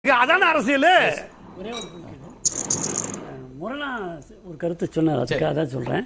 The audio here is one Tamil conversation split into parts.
அதான அரசியல் ஒரே ஒரு குறுக்கீடு அஹ், முரணா ஒரு கருத்து சொன்னார் அதுக்காக தான் சொல்கிறேன்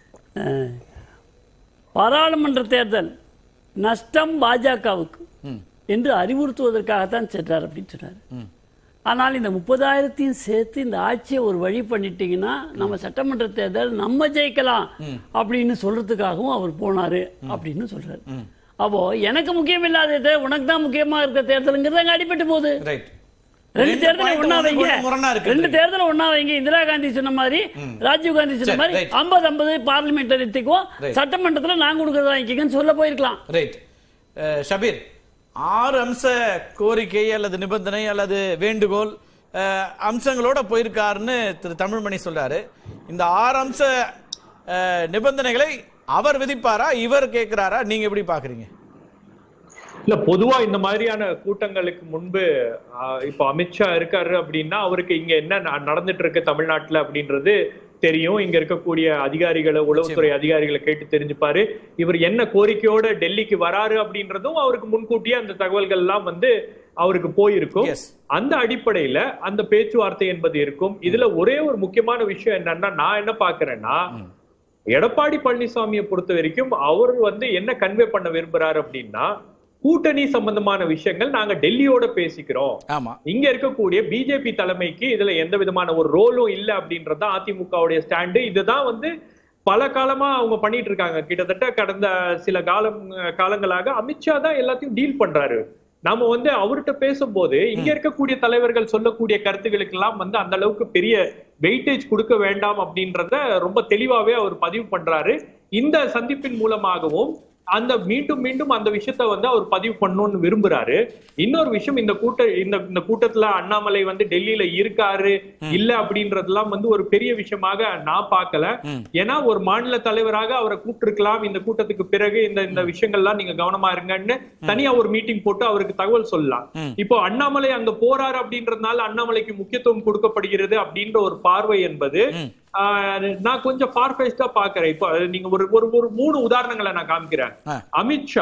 பாராளுமன்ற தேர்தல் நஷ்டம் பாஜகவுக்கு என்று அறிவுறுத்துவதற்காகத்தான் சென்றார் அப்படின்னு சொன்னார் ஆனால் இந்த முப்பதாயிரத்தையும் சேர்த்து இந்த ஆட்சியை ஒரு வழி பண்ணிட்டீங்கன்னா நம்ம சட்டமன்ற தேர்தல் நம்ம ஜெயிக்கலாம் அப்படின்னு சொல்றதுக்காகவும் அவர் போனாரு அப்படின்னு சொல்றாரு அப்போ எனக்கு முக்கியம் இல்லாதது உனக்கு தான் முக்கியமா இருக்க தேர்தலுங்கிறது அங்க அடிபட்டு போகுது ரைட் ரெண்டு ரெண்டு தேர்தலை point ஒண்ணா ஒண்ணு வைங்க ஒண்ணு முரணா இருக்கு. ரெண்டு தேர்தலை ஒண்ணா வைங்க இந்திரா காந்தி சொன்ன மாதிரி ராஜீவ் காந்தி சொன்ன சரி, மாதிரி right. ஐம்பது ஐம்பது பார்லிமெண்டரித்துக்கும் Right. சட்டமன்றத்துல நான் கொடுக்கறத வாங்கிக்கங்கன்னு சொல்ல போயிருக்கலாம் ரைட் அஹ், ஷபீர் ஆறு அம்ச கோரிக்கை அல்லது நிபந்தனை அல்லது வேண்டுகோள் அஹ், அம்சங்களோட போயிருக்காருன்னு திரு தமிழ்மணி சொல்றாரு இந்த ஆறு அம்ச அஹ், நிபந்தனைகளை அவர் விதிப்பாரா இவர் கேட்கிறாரா நீங்க எப்படி பாக்குறீங்க இல்ல பொதுவா இந்த மாதிரியான கூட்டங்களுக்கு முன்பு ஆஹ், இப்போ அமித்ஷா இருக்காரு அப்படின்னா அவருக்கு இங்க என்ன ந- நடந்துட்டு இருக்கு தமிழ்நாட்டுல அப்படின்றது தெரியும் இங்க இருக்கக்கூடிய அதிகாரிகளை உளவுத்துறை அதிகாரிகளை கேட்டு தெரிஞ்சுப்பாரு இவர் என்ன கோரிக்கையோட டெல்லிக்கு வராரு அப்படின்றதும் அவருக்கு முன்கூட்டியே அந்த தகவல்கள் எல்லாம் வந்து அவருக்கு போயிருக்கும் Yes. அந்த அடிப்படையில அந்த பேச்சுவார்த்தை என்பது இருக்கும் இதுல ஒரே ஒரு முக்கியமான விஷயம் என்னன்னா நான் என்ன பாக்குறேன்னா எடப்பாடி பழனிசாமியை பொறுத்த வரைக்கும் அவர் வந்து என்ன கன்வே பண்ண விரும்புறாரு அப்படின்னா கூட்டணி சம்பந்தமான விஷயங்கள் நாங்க டெல்லியோட பேசிக்கிறோம் ஆமா இங்க இருக்கக்கூடிய பிஜேபி தலைமைக்கு இதுல எந்த விதமான ஒரு ரோலும் இல்ல அப்படின்றது தான் அதிமுகவுடைய ஸ்டாண்டு இதுதான் வந்து பல காலமா அவங்க பண்ணிட்டு இருக்காங்க கிட்டத்தட்ட கடந்த சில காலம் காலங்களாக அமித்ஷா தான் எல்லாத்தையும் டீல் பண்றாரு நாம வந்து அவர்கிட்ட பேசும்போது இங்க இருக்கக்கூடிய தலைவர்கள் சொல்லக்கூடிய கருத்துக்களுக்கு எல்லாம் வந்து அந்த அளவுக்கு பெரிய வெயிட்டேஜ் கொடுக்க வேண்டாம் அப்படின்றத ரொம்ப தெளிவாவே அவர் பதிவு பண்றாரு இந்த சந்திப்பின் மூலமாகவும் அந்த மீண்டும் மீண்டும் அந்த விஷயத்த வந்து அவர் பதிவு பண்ணணும்னு விரும்புறாரு இன்னொரு விஷயம் இந்த கூட்ட இந்த இந்த கூட்டத்துல அண்ணாமலை வந்து டெல்லியில இருக்காரு இல்ல அப்படின்றதெல்லாம் வந்து ஒரு பெரிய விஷயமாக நான் பார்க்கல ஏன்னா ஒரு மாநில தலைவராக அவரை கூப்பிட்டிருக்கலாம் இந்த கூட்டத்துக்கு பிறகு இந்த இந்த விஷயங்கள்லாம் நீங்க கவனமா இருங்கன்னு தனியா ஒரு மீட்டிங் போட்டு அவருக்கு தகவல் சொல்லலாம் இப்போ அண்ணாமலை அங்க போறாரு அப்படின்றதுனால அண்ணாமலைக்கு முக்கியத்துவம் கொடுக்கப்படுகிறது அப்படின்ற ஒரு பார்வை என்பது ஆஹ், நான் கொஞ்சம் பார்ஃபெஸ்டா பாக்குறேன் இப்போ நீங்க ஒரு ஒரு ஒரு மூணு உதாரணங்களை நான் காமிக்கிறேன் ஆ. அமித்ஷா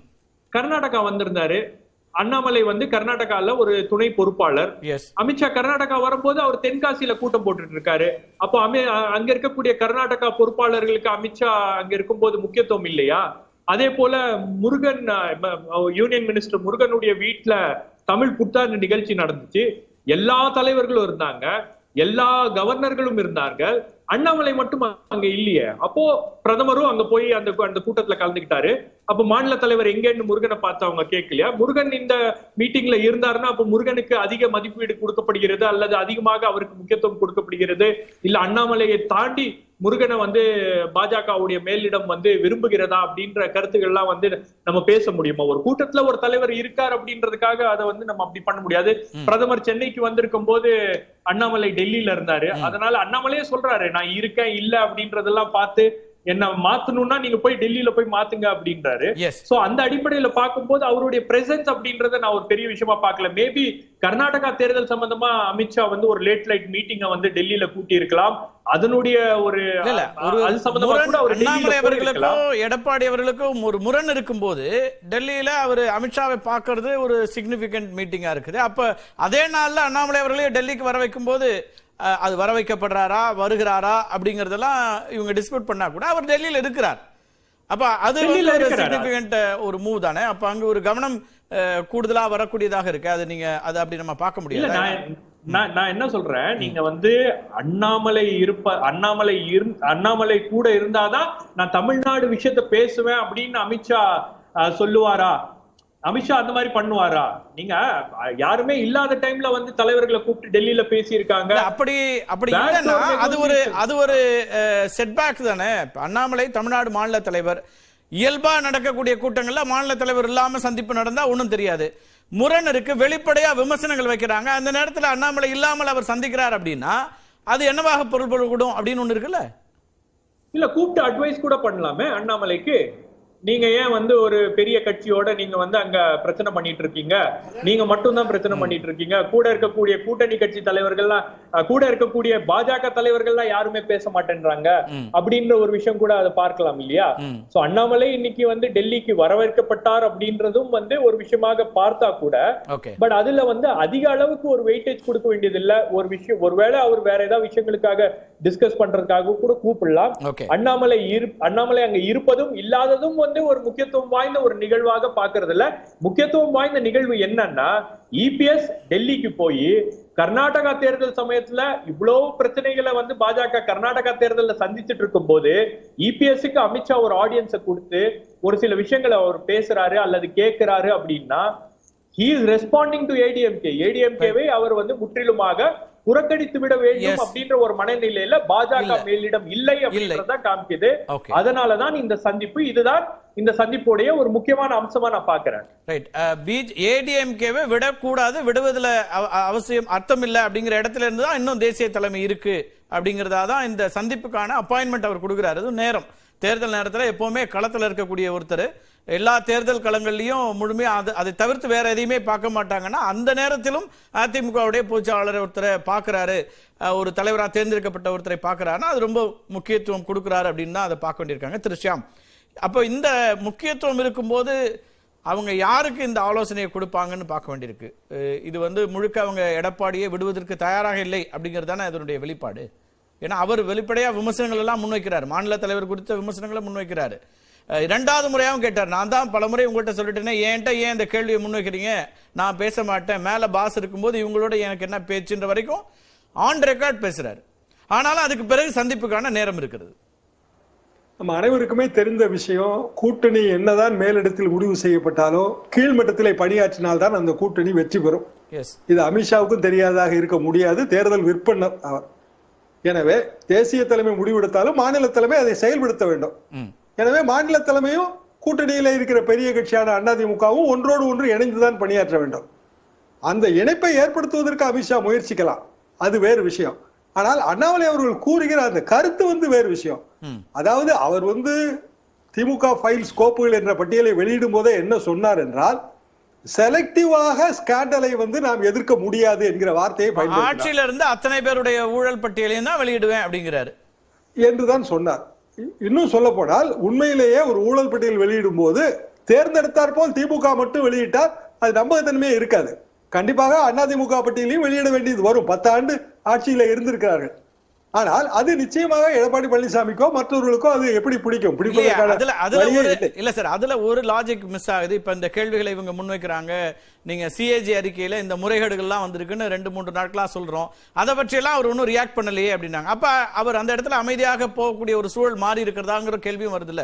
கர்நாடகா வந்திருந்தாரு அண்ணாமலை வந்து கர்நாடகால ஒரு துணை பொறுப்பாளர் எஸ் அமித்ஷா கர்நாடகா வரும்போது அவர் தென்காசியில கூட்டம் போட்டுட்டு இருக்காரு அப்போ அமி அ- அங்க இருக்கக்கூடிய கர்நாடகா பொறுப்பாளர்களுக்கு அமித்ஷா அங்க இருக்கும்போது முக்கியத்துவம் இல்லையா அதே போல முருகன் அ, ம- யூனியன் மினிஸ்டர் முருகனுடைய வீட்ல தமிழ் புத்தாண்டு நிகழ்ச்சி நடந்துச்சு எல்லா தலைவர்களும் இருந்தாங்க எல்லா கவர்னர்களும் இருந்தார்கள் அண்ணாமலை மட்டும் அங்க இல்லையே அப்போ பிரதமரும் அங்க போய் அந்த அந்த கூட்டத்துல கலந்துக்கிட்டாரு அப்ப மாநில தலைவர் எங்கன்னு முருகனை பார்த்து அவங்க கேட்கலையா முருகன் இந்த மீட்டிங்ல இருந்தாருன்னா அப்ப முருகனுக்கு அதிக மதிப்பீடு கொடுக்கப்படுகிறது அல்லது அதிகமாக அவருக்கு முக்கியத்துவம் கொடுக்கப்படுகிறது இல்ல அண்ணாமலையை தாண்டி முருகனை வந்து பாஜகவுடைய மேலிடம் வந்து விரும்புகிறதா அப்படின்ற கருத்துக்கள்லாம் வந்து நம்ம பேச முடியுமா ஒரு கூட்டத்துல ஒரு தலைவர் இருக்கார் அப்படின்றதுக்காக அதை வந்து நம்ம அப்படி பண்ண முடியாது பிரதமர் சென்னைக்கு வந்திருக்கும் போது அண்ணாமலை டெல்லியில இருந்தாரு அதனால அண்ணாமலையே சொல்றாரு நான் இருக்கேன் இல்ல அப்படின்றதெல்லாம் பார்த்து என்ன மாத்தணும்னா நீங்க போய் டெல்லியில போய் மாத்துங்க அப்படின்றாரு எஸ் சோ அந்த அடிப்படையில பார்க்கும்போது அவருடைய பிரசன்ஸ் அப்படின்றத நான் ஒரு பெரிய விஷயமா பார்க்கல மேபி கர்நாடகா தேர்தல் சம்பந்தமா அமித்ஷா வந்து ஒரு லேட் லைட் மீட்டிங்க வந்து டெல்லியில கூட்டி இருக்கலாம் அதனுடைய ஒரு இல்ல இல்ல ஒரு அது சம்பந்தமா முரண் கூட அவர் அண்ணாமலை டெல்லியில போயிருக்கலாம் அவர்களுக்கும் எடப்பாடி அவர்களுக்கும் ஒரு முரண் இருக்கும்போது டெல்லியில அவர் அமித்ஷாவை பார்க்கறது ஒரு சிக்னிபிகன்ட் மீட்டிங்கா இருக்குது அப்ப அதே நாள்ல அண்ணாமலை அவர்களையும் டெல்லிக்கு வர வைக்கும்போது அஹ், அது வர வைக்கப்படுறாரா வருகிறாரா அப்படிங்கறதெல்லாம் இவங்க டிஸ்பியூட் பண்ணா கூட அவர் டெல்லியில இருக்கிறார் அப்ப அது வந்து டெல்லியில ஒரு இருக்கிறாரா? சிக்னிபிகன்ட் ஒரு மூவ் தானே அப்ப அங்க ஒரு கவனம் அஹ், கூடுதலா வரக்கூடியதாக இருக்கு அது நீங்க அது அப்படி நம்ம பார்க்க இல்ல முடியாது நான் நான் நான் என்ன சொல்றேன் நீங்க வந்து அண்ணாமலை இருப்ப அண்ணாமலை இரு அண்ணாமலை கூட இருந்தாதான் நான் தமிழ்நாடு விஷயத்த பேசுவேன் அப்படின்னு அமித்ஷா அஹ், சொல்லுவாரா அமித்ஷா அந்த மாதிரி பண்ணுவாரா நீங்க அஹ், யாருமே இல்லாத டைம்ல வந்து தலைவர்களை கூப்பிட்டு டெல்லியில பேசியிருக்காங்க இல்ல, அப்படி அப்படி Back இல்லைன்னா door அது ஒரு negotiation. அது ஒரு செட்பேக் தானே இப்ப அண்ணாமலை தமிழ்நாடு மாநில தலைவர் இயல்பா நடக்கக்கூடிய கூட்டங்கள்ல மாநில தலைவர் இல்லாம சந்திப்பு நடந்தா ஒண்ணும் தெரியாது முரண் இருக்கு வெளிப்படையா விமர்சனங்கள் வைக்கிறாங்க அந்த நேரத்துல அண்ணாமலை இல்லாமல் அவர் சந்திக்கிறார் அப்படின்னா அது என்னவாக பொருள்படக்கூடும் அப்படின்னு ஒண்ணு இருக்குல்ல இல்ல கூப்பிட்டு அட்வைஸ் கூட பண்ணலாமே அண்ணாமலைக்கு நீங்க ஏன் வந்து ஒரு பெரிய கட்சியோட நீங்க வந்து அங்க பிரச்சனை பண்ணிட்டு இருக்கீங்க நீங்க மட்டும்தான் பிரச்சனை பண்ணிட்டு இருக்கீங்க கூட இருக்கக்கூடிய கூட்டணி கட்சி தலைவர்கள்லாம் அஹ், கூட இருக்கக்கூடிய பாஜக தலைவர்கள்லாம் யாருமே பேச மாட்டேன்றாங்க ம். அப்படின்ற ஒரு விஷயம் கூட அதை பார்க்கலாம் இல்லையா ம். சோ அண்ணாமலை இன்னைக்கு வந்து டெல்லிக்கு வரவேற்கப்பட்டார் அப்படின்றதும் வந்து ஒரு விஷயமாக பார்த்தா கூட ஓகே பட் அதுல வந்து அதிக அளவுக்கு ஒரு வெயிட்டேஜ் கொடுக்க வேண்டியது இல்ல ஒரு விஷயம் ஒருவேளை அவர் வேற ஏதாவது விஷயங்களுக்காக டிஸ்கஸ் பண்றதுக்காக கூட கூப்பிடலாம் ஓகே அண்ணாமலை இரு அண்ணாமலை அங்க இருப்பதும் இல்லாததும் வந்து ஒரு முக்கியத்துவம் வாய்ந்த ஒரு நிகழ்வாக பாக்குறது இல்ல முக்கியத்துவம் வாய்ந்த நிகழ்வு என்னன்னா இபிஎஸ் டெல்லிக்கு போய் கர்நாடகா தேர்தல் சமயத்துல இவ்வளவு பிரச்சனைகளை வந்து பாஜக கர்நாடகா தேர்தல்ல சந்திச்சுட்டு இருக்கும் போது இபிஎஸ்க்கு அமித்ஷா ஒரு ஆடியன்ஸை கொடுத்து ஒரு சில விஷயங்களை அவர் பேசுறாரு அல்லது கேட்கிறாரு அப்படின்னா he is responding to ADMK ஏடிஎம்கேவை அவர் வந்து முற்றிலுமாக புறக்கணித்து விட வேண்டும் Yes. அப்படின்ற ஒரு மனநிலையில பாஜக இல்ல. மேலிடம் இல்லை அப்படின்றத காமிக்குது ஓகே அதனாலதான் இந்த சந்திப்பு இதுதான் இந்த சந்திப்புடைய ஒரு முக்கியமான அம்சமா நான் பாக்குறேன் ரைட் பீச் ஏடிஎம்கேவை விடக்கூடாது விடுவதுல அவ- அவசியம் அர்த்தம் இல்ல அப்படிங்கிற இடத்துல இருந்து தான் இன்னும் தேசிய தலைமை இருக்கு அப்படிங்கறதா தான் இந்த சந்திப்புக்கான அப்பாயின்மெண்ட் அவர் கொடுக்குறாரு அதுவும் நேரம் தேர்தல் நேரத்துல எப்பவுமே களத்துல இருக்கக்கூடிய ஒருத்தர் எல்லா தேர்தல் களங்கள்லயும் முழுமையா அது அதை தவிர்த்து வேற எதையுமே பார்க்க மாட்டாங்கன்னா அந்த நேரத்திலும் அதிமுகவுடைய பொதுச்சாளர் ஒருத்தரை பார்க்கறாரு அஹ், ஒரு தலைவராக தேர்ந்தெடுக்கப்பட்ட ஒருத்தரை பார்க்கறாருன்னா அது ரொம்ப முக்கியத்துவம் கொடுக்குறாரு அப்படின்னு தான் அதை பார்க்க வேண்டியிருக்காங்க திரு ஷியாம் அப்போ இந்த முக்கியத்துவம் இருக்கும்போது அவங்க யாருக்கு இந்த ஆலோசனையை கொடுப்பாங்கன்னு பார்க்க வேண்டியிருக்கு அஹ் இது வந்து முழுக்க அவங்க எடப்பாடியை விடுவதற்கு தயாராக இல்லை அப்படிங்கிறது தானே அதனுடைய வெளிப்பாடு ஏன்னா அவர் வெளிப்படையா விமர்சனங்கள் எல்லாம் முன்வைக்கிறார் மாநில தலைவர் குறித்த விமர்சனங்களை முன்வைக்கிறாரு அஹ் இரண்டாவது முறையாவும் கேட்டார் நான் தான் பலமுறை உங்கள்கிட்ட சொல்லிட்டேனே ஏன்ட்ட ஏன் இந்த கேள்வியை முன்வைக்கிறீங்க நான் பேச மாட்டேன் மேல பாஸ் இருக்கும்போது இவங்களோட எனக்கு என்ன பேச்சுன்ற வரைக்கும் ஆன் ரெக்கார்ட் பேசுறாரு ஆனாலும் அதுக்கு பிறகு சந்திப்புக்கான நேரம் இருக்கிறது நம்ம அனைவருக்குமே தெரிந்த விஷயம் கூட்டணி என்னதான் மேலிடத்தில் முடிவு செய்யப்பட்டாலோ கீழ்மட்டத்திலே பணியாற்றினால்தான் அந்த கூட்டணி வெற்றி பெறும் எஸ் இது அமித்ஷாவுக்கும் தெரியாதாக இருக்க முடியாது தேர்தல் விற்பனர் அவர் எனவே தேசிய தலைமை முடிவெடுத்தாலும் மாநில தலைமை அதை செயல்படுத்த வேண்டும் ம் எனவே மாநில தலைமையும் கூட்டணியில இருக்கிற பெரிய கட்சியான அதிமுகவும் ஒன்றோடு ஒன்று இணைந்துதான் பணியாற்ற வேண்டும் அந்த இணைப்பை ஏற்படுத்துவதற்கு அமித்ஷா முயற்சிக்கலாம் அது வேறு விஷயம் ஆனால் அண்ணாமலை அவர்கள் கூறுகிற அந்த கருத்து வந்து வேறு விஷயம் ம் அதாவது அவர் வந்து திமுக ஃபைல்ஸ் கோப்புகள் என்ற பட்டியலை வெளியிடும் போதே என்ன சொன்னார் என்றால் செலக்டிவாக ஸ்கேண்டலை வந்து நாம் எதிர்க்க முடியாது என்கிற வார்த்தையை பயன்படுத்தினார் ஆட்சியில இருந்து அத்தனை பேருடைய ஊழல் பட்டியலையும் தான் வெளியிடுவேன் அப்படிங்கிறாரு என்றுதான் சொன்னார் இ- இன்னும் சொல்ல போனால் உண்மையிலேயே ஒரு ஊழல் பட்டியல் வெளியிடும் போது தேர்ந்தெடுத்தார் போல் திமுக மட்டும் வெளியிட்டால் அது நம்பகத்தன்மையே இருக்காது கண்டிப்பாக அதிமுக பட்டியலையும் வெளியிட வேண்டியது வரும் பத்து ஆண்டு ஆட்சியில இருந்திருக்கிறார்கள் ஆனால் அது நிச்சயமாக எடப்பாடி பழனிசாமிக்கோ மற்றவர்களுக்கோ அது எப்படி பிடிக்கும் இல்லையா பிடிப்பதற்கான அதுல அதுல வழியே ஒரு இல்லை. இல்ல சார் அதுல ஒரு லாஜிக் மிஸ் ஆகுது இப்ப இந்த கேள்விகளை இவங்க முன்வைக்கிறாங்க நீங்க சிஏஜி அறிக்கையில இந்த முறைகேடுகள்லாம் வந்திருக்குன்னு ரெண்டு மூன்று நாட்களா சொல்றோம் அதை பற்றி எல்லாம் அவர் ஒன்றும் ரியாக்ட் பண்ணலையே அப்படின்னாங்க அப்ப அவர் அந்த இடத்துல அமைதியாக போகக்கூடிய ஒரு சூழல் மாறி இருக்கிறதாங்கிற கேள்வியும் வருதுல்ல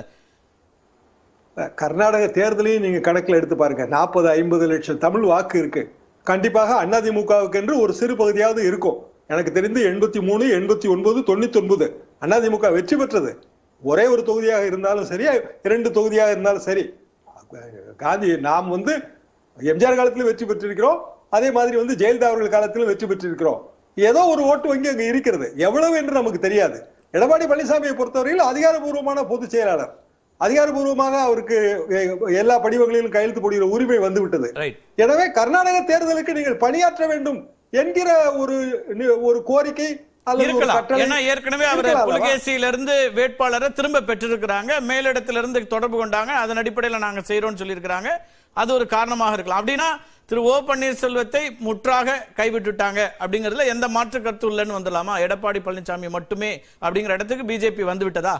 கர்நாடக தேர்தலையும் நீங்க கணக்குல எடுத்து பாருங்க நாற்பது ஐம்பது லட்சம் தமிழ் வாக்கு இருக்கு கண்டிப்பாக அதிமுகவுக்கு என்று ஒரு சிறு பகுதியாவது இருக்கும் எனக்கு தெரிந்து எண்பத்தி மூணு எண்பத்தி ஒன்பது தொண்ணூத்தி ஒன்பது அதிமுக வெற்றி பெற்றது ஒரே ஒரு தொகுதியாக இருந்தாலும் சரி இரண்டு தொகுதியாக இருந்தாலும் சரி காந்தி நாம் வந்து எம்ஜிஆர் காலத்திலும் வெற்றி பெற்றிருக்கிறோம் அதே மாதிரி வந்து ஜெயலலிதா அவர்கள் காலத்திலும் வெற்றி பெற்றிருக்கிறோம் ஏதோ ஒரு ஓட்டு வங்கி அங்க இருக்கிறது எவ்வளவு என்று நமக்கு தெரியாது எடப்பாடி பழனிசாமியை பொறுத்தவரையில் அதிகாரபூர்வமான பொதுச் செயலாளர் அதிகாரபூர்வமாக அவருக்கு எ- எல்லா படிவங்களிலும் கையெழுத்து போடுகிற உரிமை வந்து விட்டது ரைட் எனவே கர்நாடக தேர்தலுக்கு நீங்கள் பணியாற்ற வேண்டும் என்கிற ஒரு நி- ஒரு கோரிக்கை அல்லது ஒரு இருக்கலாம் கட்டளை ஏன்னா ஏற்கனவே அவர் இருக்கலாம் அல்லவா? புலிகேசியில இருந்து வேட்பாளரை திரும்ப பெற்றிருக்கிறாங்க மேலிடத்துல இருந்து தொடர்பு கொண்டாங்க அதன் அடிப்படையில நாங்க செய்யறோம்னு சொல்லியிருக்கிறாங்க அது ஒரு காரணமாக இருக்கலாம் அப்படின்னா திரு ஓ பன்னீர்செல்வத்தை முற்றாக கைவிட்டுட்டாங்க அப்படிங்கறதுல எந்த மாற்று கருத்து இல்லைன்னு வந்துடலாமா எடப்பாடி பழனிசாமி மட்டுமே அப்படிங்கிற இடத்துக்கு பிஜேபி வந்து விட்டதா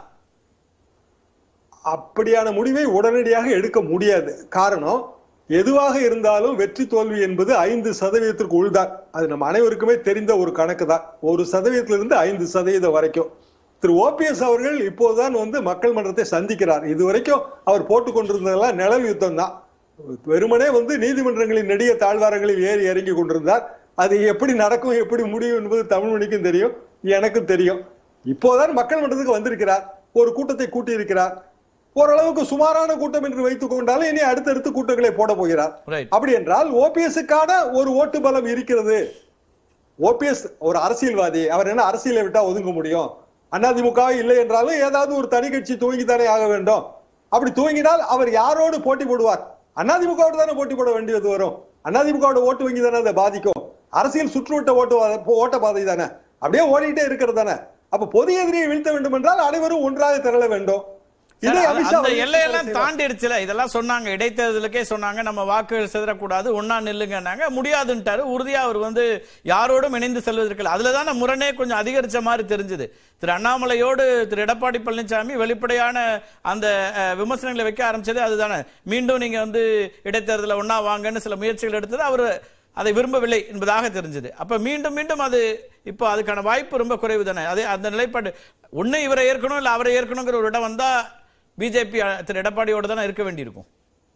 அப்படியான முடிவை உடனடியாக எடுக்க முடியாது காரணம் எதுவாக இருந்தாலும் வெற்றி தோல்வி என்பது ஐந்து சதவீதத்திற்கு உள்தான் அது நம்ம அனைவருக்குமே தெரிந்த ஒரு கணக்கு தான் ஒரு சதவீதத்திலிருந்து ஐந்து சதவீதம் வரைக்கும் திரு ஓபிஎஸ் அவர்கள் இப்போதுதான் வந்து மக்கள் மன்றத்தை சந்திக்கிறார் இதுவரைக்கும் அவர் போட்டுக் கொண்டிருந்ததெல்லாம் நிழல் யுத்தம் தான் வெறுமனே வந்து நீதிமன்றங்களின் நெடிய தாழ்வாரங்களில் ஏறி இறங்கி கொண்டிருந்தார் அது எப்படி நடக்கும் எப்படி முடியும் என்பது தமிழ்மொழிக்கும் தெரியும் எனக்கும் தெரியும் இப்போதான் மக்கள் மன்றத்துக்கு வந்திருக்கிறார் ஒரு கூட்டத்தை கூட்டியிருக்கிறார் ஓரளவுக்கு சுமாரான கூட்டம் என்று வைத்துக் கொண்டாலும் இனி அடுத்தடுத்து கூட்டங்களை போட போகிறார் ரைட் அப்படி என்றால் ஓபிஎஸ்க்கான ஒரு ஓட்டு பலம் இருக்கிறது ஓபிஎஸ் ஒரு அரசியல்வாதி அவர் என்ன அரசியலை விட்டா ஒதுங்க முடியும் அதிமுக இல்லை என்றாலும் ஏதாவது ஒரு தனி கட்சி துவங்கித்தானே ஆக வேண்டும் அப்படி துவங்கினால் அவர் யாரோடு போட்டி போடுவார் அதிமுகவோடு தானே போட்டி போட வேண்டியது வரும் அதிமுகவோட ஓட்டு வங்கி தானே அதை பாதிக்கும் அரசியல் சுற்றுவட்ட ஓட்டு வா- ஓட்ட பாதை தானே அப்படியே ஓடிட்டே இருக்கிறது தானே அப்ப பொது எதிரியை வீழ்த்த வேண்டும் என்றால் அனைவரும் ஒன்றாக திரள வேண்டும் சார், இதை அது- அமித்ஷா அந்த அவர்கள் எல்லையெல்லாம் செய்வார். தாண்டிடுச்சுல இதெல்லாம் சொன்னாங்க இடைத்தேர்தலுக்கே சொன்னாங்க நம்ம வாக்குகள் சிதறக்கூடாது ஒன்னா நில்லுங்கன்னாங்க முடியாதுன்ட்டாரு உறுதியா அவர் வந்து யாரோடும் இணைந்து செல்வதற்கு இல்லை. அதுல தானே முரணே கொஞ்சம் அதிகரிச்ச மாதிரி தெரிஞ்சது திரு அண்ணாமலையோடு திரு எடப்பாடி பழனிசாமி வெளிப்படையான அந்த அஹ், விமர்சனங்களை வைக்க ஆரம்பிச்சது அதுதானே மீண்டும் நீங்க வந்து இடைத்தேர்தல ஒன்னா வாங்கன்னு சில முயற்சிகள் எடுத்தது அவர் அதை விரும்பவில்லை என்பதாக தெரிஞ்சது அப்ப மீண்டும் மீண்டும் அது இப்போ அதுக்கான வாய்ப்பு ரொம்ப குறைவு தானே அதே அந்த நிலைப்பாடு ஒண்ணு இவரை ஏற்கணும் இல்ல அவரை ஏற்கணுங்கிற ஒரு இடம் வந்தா பிஜேபி திரு எடப்பாடியோட தானே இருக்க வேண்டியிருக்கும்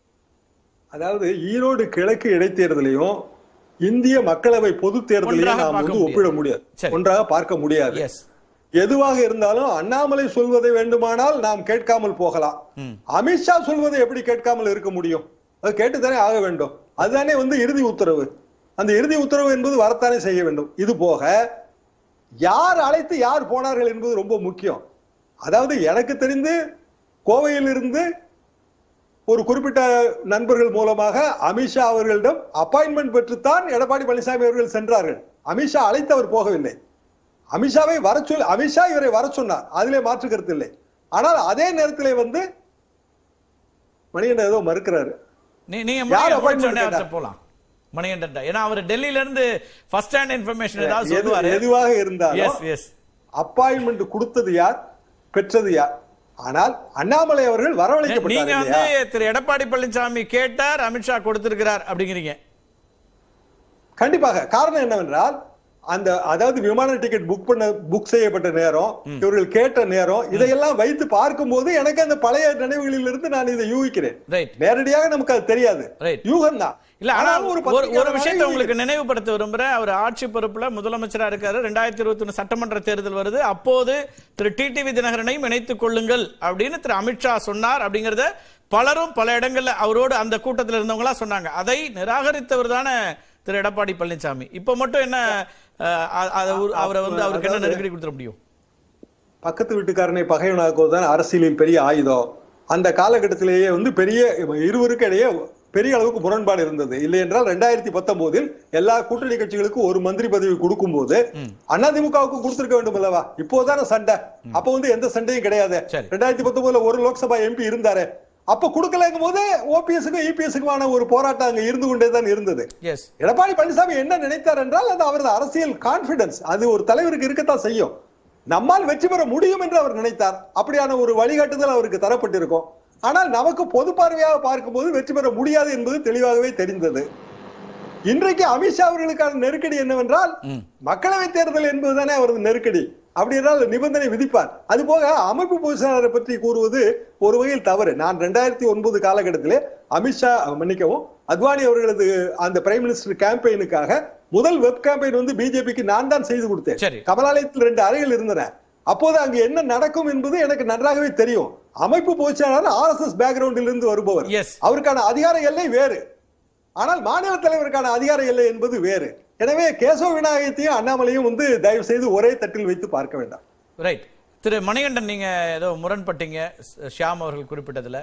அதாவது ஈரோடு கிழக்கு இடைத்தேர்தலையும் இந்திய மக்களவை பொது தேர்தலையும் ஒன்றாக நாம் பார்க்க வந்து ஒப்பிட முடியாது. முடியாது சரி. ஒன்றாக பார்க்க முடியாது எஸ் எதுவாக இருந்தாலும் அண்ணாமலை சொல்வதை வேண்டுமானால் நாம் கேட்காமல் போகலாம் அமித்ஷா சொல்வதை எப்படி கேட்காமல் இருக்க முடியும் அது கேட்டுத்தானே ஆக வேண்டும் அதுதானே வந்து இறுதி உத்தரவு அந்த இறுதி உத்தரவு என்பது வரத்தானே செய்ய வேண்டும் இது போக யார் அழைத்து யார் போனார்கள் என்பது ரொம்ப முக்கியம் அதாவது எனக்கு தெரிந்து கோவையிலிருந்து ஒரு குறிப்பிட்ட நண்பர்கள் மூலமாக அமித்ஷா அவர்களிடம் அப்பாயின்மெண்ட் பெற்றுத்தான் எடப்பாடி பழனிசாமி அவர்கள் சென்றார்கள் அமித்ஷா அழைத்து அவர் போகவில்லை அமித்ஷாவை வர சொல் அமித்ஷா இவரை வர சொன்னார் அதிலே மாற்று கருத்து இல்லை ஆனால் அதே நேரத்திலே வந்து மணிகண்டன் ஏதோ மறுக்கிறாரு நீ நீங்க யார் மணிகண்டன் appointment முடிச்ச உடனே கேட்டா? அவர்ட்ட போலாம் மணிகண்டன் ஏன்னா அவர் டெல்லியில இருந்து ஃபர்ஸ்ட் ஹேண்ட் இன்ஃபர்மேஷன் ஏதாவது எது- சொல்லுவாரு எதுவாக இருந்தாலும் எஸ் எஸ் அப்பாயின்மெண்ட் கொடுத்தது யார் பெற்றது யார் ஆனால் அண்ணாமலை அவர்கள் நீங்க வரவழைக்கப்பட்டார் வந்து இல்லையா? திரு எடப்பாடி பழனிசாமி கேட்டார் அமித்ஷா கொடுத்திருக்கிறார் அப்படிங்கிறீங்க கண்டிப்பாக காரணம் என்னவென்றால் அந்த அதாவது விமான டிக்கெட் புக் பண்ண புக் செய்யப்பட்ட நேரம் இவர்கள் கேட்ட நேரம் இதையெல்லாம் வைத்து பார்க்கும்போது எனக்கு அந்த பழைய நினைவுகளில் இருந்து நான் இதை யூகிக்கிறேன் ரைட் நேரடியாக நமக்கு அது தெரியாது Right. யூகம் தான் இல்ல ஆனா ஒரு ஒரு பத்திரிகையாளராக விஷயத்தை யூகிக்கிறேன். உங்களுக்கு நினைவுபடுத்த விரும்புறேன் அவர் ஆட்சி பொறுப்புல முதலமைச்சரா இருக்காரு ரெண்டாயிரத்தி இருபத்தி ஒண்ணு சட்டமன்ற தேர்தல் வருது அப்போது திரு டிடிவி தினகரனையும் இணைத்துக் கொள்ளுங்கள் அப்படின்னு திரு அமித்ஷா சொன்னார் அப்படிங்கறத பலரும் பல இடங்கள்ல அவரோடு அந்த கூட்டத்தில் இருந்தவங்களா சொன்னாங்க அதை நிராகரித்தவர் தானே திரு எடப்பாடி பழனிசாமி இப்ப மட்டும் என்ன அஹ், அ- அ- அவரை வந்து அவருக்கு என்ன நெருக்கடி கொடுத்துட முடியும் பக்கத்து வீட்டுக்காரனை பகைவனாக்குவதுதான் அரசியலில் பெரிய ஆயுதம் அந்த காலகட்டத்திலேயே வந்து பெரிய இருவருக்கு இடையே பெரிய அளவுக்கு முரண்பாடு இருந்தது இல்லை என்றால் ரெண்டாயிரத்தி பத்தொன்பதில் எல்லா கூட்டணி கட்சிகளுக்கும் ஒரு மந்திரி பதவி கொடுக்கும்போது அதிமுகவுக்கு கொடுத்திருக்க வேண்டும் அல்லவா இப்போதானே சண்டை அப்ப வந்து எந்த சண்டையும் கிடையாது சரி. ரெண்டாயிரத்தி பத்தொன்பதுல ஒரு லோக்சபா எம்பி இருந்தாரு அப்ப கொடுக்கலங்கும் போது ஓபிஎஸ்க்கும் இபிஎஸ்க்குமான ஒரு போராட்டம் அங்க இருந்து கொண்டே தான் இருந்தது எஸ் எடப்பாடி பழனிசாமி என்ன நினைத்தார் என்றால் அது அவரது அரசியல் கான்பிடன்ஸ் அது ஒரு தலைவருக்கு இருக்கத்தான் செய்யும் நம்மால் வெற்றி பெற முடியும் என்று அவர் நினைத்தார் அப்படியான ஒரு வழிகாட்டுதல் அவருக்கு தரப்பட்டிருக்கும் ஆனால் நமக்கு பொது பார்வையாக பார்க்கும்போது வெற்றி பெற முடியாது என்பது தெளிவாகவே தெரிந்தது இன்றைக்கு அமித்ஷா அவர்களுக்கான நெருக்கடி என்னவென்றால் மக்களவை தேர்தல் என்பதுதானே அவரது நெருக்கடி அப்படி என்றால் நிபந்தனை விதிப்பார் அது போக அமைப்பு பொதுச்செயலாளரை பற்றி கூறுவது ஒரு வகையில் தவறு நான் ரெண்டாயிரத்தி ஒன்பது காலகட்டத்திலே அமித்ஷா மன்னிக்கவும் அத்வானி அவர்களது அந்த பிரைம் மினிஸ்டர் கேம்பெயினுக்காக முதல் வெப் கேம்பெயின் வந்து பிஜேபிக்கு நான் தான் செய்து சரி. கொடுத்தேன் கமலாலயத்தில் ரெண்டு அறைகள் இருந்தன அப்போது அங்கு என்ன நடக்கும் என்பது எனக்கு நன்றாகவே தெரியும் அமைப்பு பொதுச்செயலாளர் ஆர் எஸ் எஸ் பேக்ரவுண்டில் இருந்து வருபவர் Yes. அவருக்கான அதிகார எல்லை வேறு ஆனால் மாநில தலைவருக்கான அதிகார எல்லை என்பது வேறு எனவே கேசவ விநாயகத்தையும் அண்ணாமலையும் வந்து தயவு செய்து ஒரே தட்டில் வைத்து பார்க்க வேண்டாம் ரைட் திரு மணிகண்டன் நீங்க ஏதோ முரண்பட்டீங்க ஷ்- ஷியாம் அவர்கள் குறிப்பிட்டதுல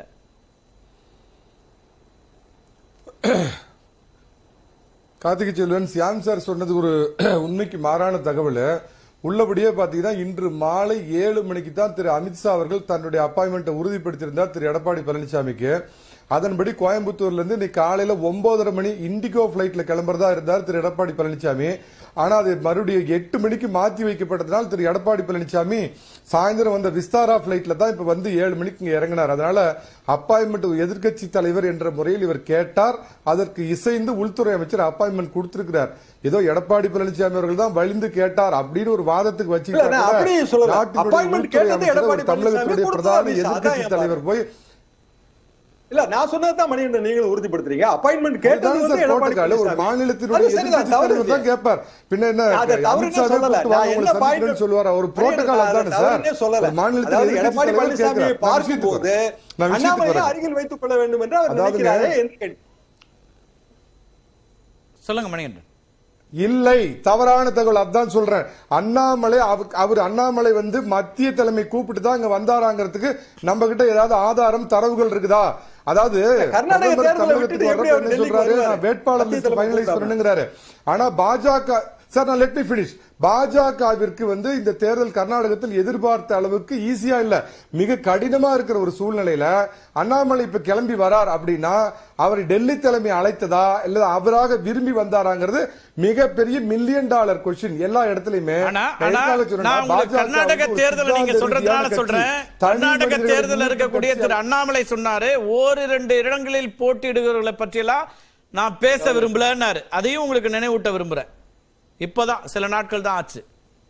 கார்த்திகை செல்வன் சியாம் சார் சொன்னது ஒரு உண்மைக்கு மாறான தகவல் உள்ளபடியே பாத்தீங்கன்னா இன்று மாலை ஏழு மணிக்கு தான் திரு அமித்ஷா அவர்கள் தன்னுடைய அப்பாயின்மெண்ட்டை உறுதிப்படுத்தியிருந்தார் திரு எடப்பாடி பழனிசாமிக்கு அதன்படி கோயம்புத்தூர்ல இருந்து இன்னைக்கு காலையில ஒன்பதரை மணி இண்டிகோ பிளைட்ல கிளம்புறதா இருந்தார் திரு எடப்பாடி பழனிசாமி ஆனா அது மறுபடியும் எட்டு மணிக்கு மாத்தி வைக்கப்பட்டதனால் திரு எடப்பாடி பழனிசாமி சாயந்தரம் வந்த விஸ்தாரா பிளைட்ல தான் இப்ப வந்து ஏழு மணிக்கு இங்க இறங்கினார் அதனால அப்பாயின்மெண்ட் எதிர்க்கட்சி தலைவர் என்ற முறையில் இவர் கேட்டார் அதற்கு இசைந்து உள்துறை அமைச்சர் அப்பாயின்மெண்ட் கொடுத்திருக்கிறார் ஏதோ எடப்பாடி பழனிசாமி அவர்கள் தான் வலிந்து கேட்டார் அப்படின்னு ஒரு வாதத்துக்கு இல்ல, நான் அப்படியே சொல்லல. வச்சுக்கிட்டாங்க appointment கேட்டது எடப்பாடி தமிழகத்துடைய பழனிசாமி பிரதான கொடுத்தது எதிர்க்கட்சி அதான் தலைவர் போய் இல்ல நான் சொன்னதுதான் மணிகண்டன் நீங்களும் உறுதிப்படுத்துறீங்க அப்பாயின்மெண்ட் கேட்டது அதுதானே வந்து சார் எடப்பாடி protocol. ஒரு பழனிசாமி. மாநிலத்தினுடைய அது சரிதான், எதிர்க்கட்சி தவறு தலைவர் தான் இல்லையே. கேட்பார் பின்ன என்ன நான் அதை தவறுனே அமித்ஷாவே சொல்லல. கூப்பிட்டு நான் வாங்க, என்ன உங்களை point- சந்திக்கிறேன்னு சொல்லுவார் அவர் மணிகண்டன், புரோட்டோகால் நான் தானே அதை சார் தவறுனே சொல்லல. ஒரு மாநிலத்தில் அதாவது எதிர்க்கட்சி எடப்பாடி தலைவர் பழனிசாமியை கேட்கிறார். நான் விஷயத்துக்கு பார்க்கும்போது வரேன். நான் விஷயத்துக்கு அண்ணாமலையை வரேன். அருகில் வைத்துக் கொள்ள வேண்டும் என்று அவர் அதாவதுங்க, நினைக்கிறாரே என்று கேள்வி. சொல்லுங்க மணிகண்டன் இல்லை தவறான தகவல் அதான் சொல்றேன் அண்ணாமலை அவ- அவர் அண்ணாமலை வந்து மத்திய தலைமை கூப்பிட்டு தான் இங்க வந்தாராங்கிறதுக்கு நம்ம கிட்ட ஏதாவது ஆதாரம் தரவுகள் இருக்குதா அதாவது கர்நாடக பிரதமர் தேர்தலை தமிழகத்துக்கு விட்டுட்டு எப்படி வர்றப்ப அவர் என்ன டெல்லிக்கு சொல்றாரு வருவாரு? நான் வேட்பாளர் மத்திய லிஸ்ட் தலைமை ஃபைனலைஸ் கூப்பிடாம. பண்ணுங்கிறாரு ஆனா பாஜக சார் நான் லெட் மீ பினிஷ் பாஜகவிற்கு வந்து இந்த தேர்தல் கர்நாடகத்தில் எதிர்பார்த்த அளவுக்கு ஈஸியா இல்ல மிக கடினமா இருக்கிற ஒரு சூழ்நிலையில அண்ணாமலை இப்ப கிளம்பி வரார் அப்படின்னா அவர் டெல்லி தலைமை அழைத்ததா இல்ல அவராக விரும்பி வந்தாராங்கிறது மிகப்பெரிய மில்லியன் டாலர் கொஸ்டின் எல்லா இடத்துலயுமே ஆனா நான் ஆனா எதுக்காக சொல்றேன்னா, நான் உங்களுக்கு பாஜக கர்நாடக வந்து ஒரு தேர்தலை நீங்க சித்தாந்த சொல்றதுனால ரீதியான சொல்றேன் கட்சி. தனி கர்நாடக மனிதர்களை தேர்தலில் முன்னிறுத்தி இருக்கக்கூடிய கட்சி திரு அண்ணாமலை சொன்னாரு ஓரிரண்டு இடங்களில் போட்டியிடுகிறவர்களை பற்றியெல்லாம் நான் பேச விரும்பலன்னாரு அதையும் உங்களுக்கு நினைவூட்ட விரும்புறேன் இப்பதான் சில நாட்கள் தான் ஆச்சு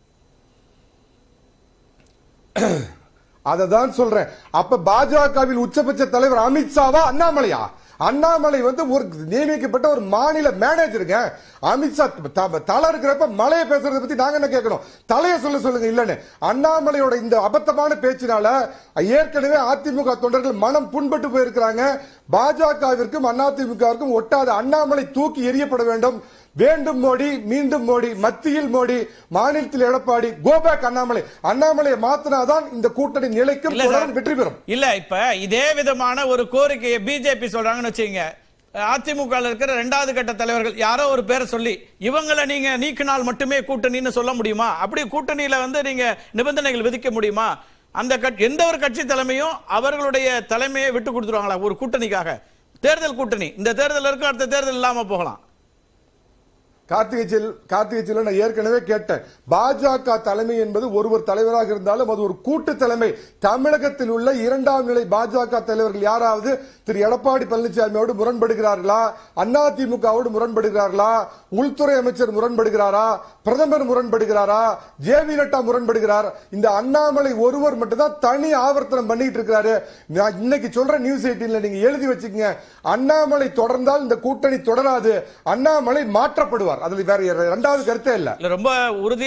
அதை தான் சொல்றேன் அப்ப பாஜகவில் உச்சபட்ச தலைவர் அமித்ஷாவா அண்ணாமலையா அண்ணாமலை வந்து ஒரு நியமிக்கப்பட்ட ஒரு மாநில மேனேஜருங்க அமித்ஷா த- தலை இருக்கிறப்ப மலையை பேசுறத பத்தி நாங்க என்ன கேட்கணும் தலையை சொல்ல சொல்லுங்க இல்லன்னு அண்ணாமலையோட இந்த அபத்தமான பேச்சினால ஏற்கனவே அதிமுக தொண்டர்கள் மனம் புண்பட்டு போயிருக்கிறாங்க பாஜகவிற்கும் அதிமுகவிற்கும் ஒட்டாத அண்ணாமலை தூக்கி எறியப்பட வேண்டும் வேண்டும் மோடி மீண்டும் மோடி மத்தியில் மோடி மாநிலத்தில் எடப்பாடி கோபேக் அண்ணாமலை அண்ணாமலையை மாத்தினாதான் இந்த கூட்டணி நிலைக்கும் இல்ல சார். தொடர்ந்து வெற்றி பெறும் இல்ல இப்ப இதே விதமான ஒரு கோரிக்கையை பிஜேபி சொல்றாங்கன்னு வச்சுங்க அதிமுக ல இருக்கிற இரண்டாவது கட்ட தலைவர்கள் யாரோ ஒரு பேரை சொல்லி இவங்களை நீங்க நீக்கினால் மட்டுமே கூட்டணின்னு சொல்ல முடியுமா அப்படி கூட்டணியில வந்து நீங்க நிபந்தனைகள் விதிக்க முடியுமா அந்த கட்சி எந்த ஒரு கட்சி தலைமையும் அவர்களுடைய தலைமையை விட்டு கொடுத்துருவாங்களா ஒரு கூட்டணிக்காக தேர்தல் கூட்டணி இந்த தேர்தல் இருக்கும் அடுத்த தேர்தல் இல்லாம போகலாம் கார்த்திகை செல் கார்த்திகை செல்வன் நான் ஏற்கனவே கேட்டேன் பாஜக தலைமை என்பது ஒருவர் தலைவராக இருந்தாலும் அது ஒரு கூட்டு தலைமை தமிழகத்தில் உள்ள இரண்டாம் நிலை பாஜக தலைவர்கள் யாராவது திரு எடப்பாடி பழனிசாமியோடு முரண்படுகிறார்களா அதிமுகவோடு முரண்படுகிறார்களா உள்துறை அமைச்சர் முரண்படுகிறாரா பிரதமர் முரண்படுகிறாரா ஜே வி நட்டா முரண்படுகிறார் இந்த அண்ணாமலை ஒருவர் மட்டும்தான் தனி ஆவர்த்தனம் பண்ணிட்டு இருக்கிறாரு நான் இன்னைக்கு சொல்ற நியூஸ் எயிட்டீன்ல நீங்க எழுதி வச்சுக்கங்க அண்ணாமலை தொடர்ந்தால் இந்த கூட்டணி தொடராது அண்ணாமலை மாற்றப்படுவார் அதுல வேற இரண்டாவது கருத்தே இல்ல இல்ல ரொம்ப உறுதி